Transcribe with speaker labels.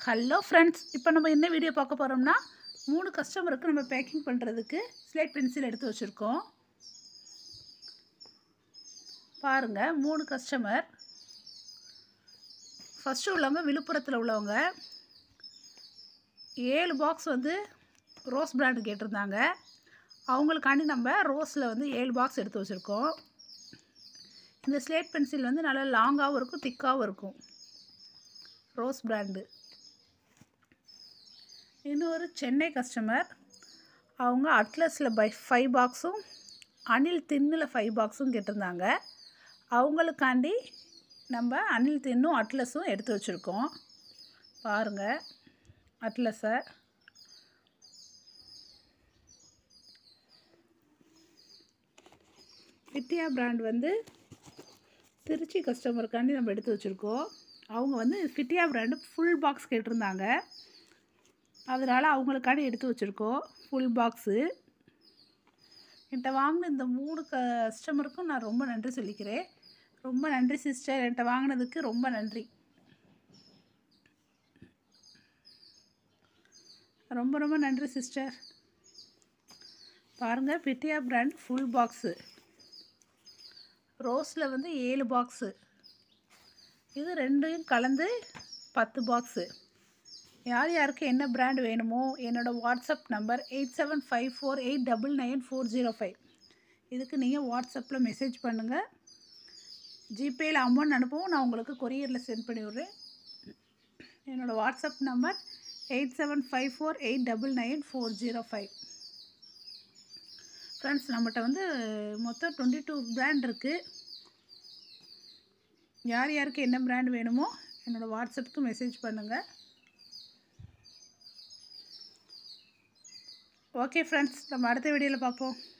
Speaker 1: hello friends இப்போ நம்ம என்ன வீடியோ பார்க்க போகிறோம்னா மூணு கஸ்டமருக்கு நம்ம பேக்கிங் பண்ணுறதுக்கு ஸ்லேட் பென்சில் எடுத்து வச்சுருக்கோம் பாருங்கள் மூணு கஸ்டமர் ஃபஸ்ட்டு உள்ளவங்க விழுப்புரத்தில் உள்ளவங்க ஏழு பாக்ஸ் வந்து ரோஸ் பிராண்டு கேட்டிருந்தாங்க அவங்களுக்காண்டி நம்ம ரோஸில் வந்து ஏழு பாக்ஸ் எடுத்து வச்சுருக்கோம் இந்த ஸ்லேட் பென்சில் வந்து நல்லா லாங்காகவும் இருக்கும் திக்காகவும் இருக்கும் ரோஸ் பிராண்டு இன்னொரு சென்னை கஸ்டமர் அவங்க அட்லஸில் பை ஃபைவ் பாக்ஸும் அனில் தின்னில் ஃபைவ் பாக்ஸும் கேட்டிருந்தாங்க அவங்களுக்காண்டி நம்ம அனில் தின்னும் அட்லஸும் எடுத்து வச்சுருக்கோம் பாருங்கள் அட்லஸை வித்யா பிராண்ட் வந்து திருச்சி கஸ்டமருக்காண்டி நம்ம எடுத்து வச்சுருக்கோம் அவங்க வந்து ஃபிட்டியா பிராண்டு ஃபுல் பாக்ஸ் கேட்டிருந்தாங்க அதனால் அவங்களுக்காண்டி எடுத்து வச்சுருக்கோம் ஃபுல் பாக்ஸு என்கிட்ட வாங்கின இந்த மூணு கஸ்டமருக்கும் நான் ரொம்ப நன்றி சொல்லிக்கிறேன் ரொம்ப நன்றி சிஸ்டர் என்கிட்ட வாங்கினதுக்கு ரொம்ப நன்றி ரொம்ப ரொம்ப நன்றி சிஸ்டர் பாருங்கள் பிட்டியா பிராண்ட் ஃபுல் பாக்ஸு ரோஸில் வந்து ஏழு பாக்ஸு இது ரெண்டையும் கலந்து பத்து பாக்ஸு யார் யாருக்கு என்ன பிராண்ட் வேணுமோ என்னோடய WhatsApp number eight seven five four eight double nine four zero five இதுக்கு நீங்கள் வாட்ஸ்அப்பில் மெசேஜ் பண்ணுங்கள் ஜிபேயில் அமௌண்ட் அனுப்பவும் நான் உங்களுக்கு கொரியரில் சென்ட் பண்ணி விட்றேன் என்னோடய WhatsApp number eight seven five four eight double nine four zero five friends நம்மகிட்ட வந்து மொத்தம் டுவெண்ட்டி டூ பிராண்ட் இருக்குது யார் யாருக்கு என்ன பிராண்ட் வேணுமோ என்னோடய வாட்ஸ்அப்புக்கு மெசேஜ் பண்ணுங்கள் ஓகே ஃப்ரெண்ட்ஸ் நம்ம அடுத்த வீடியோவில் பார்ப்போம்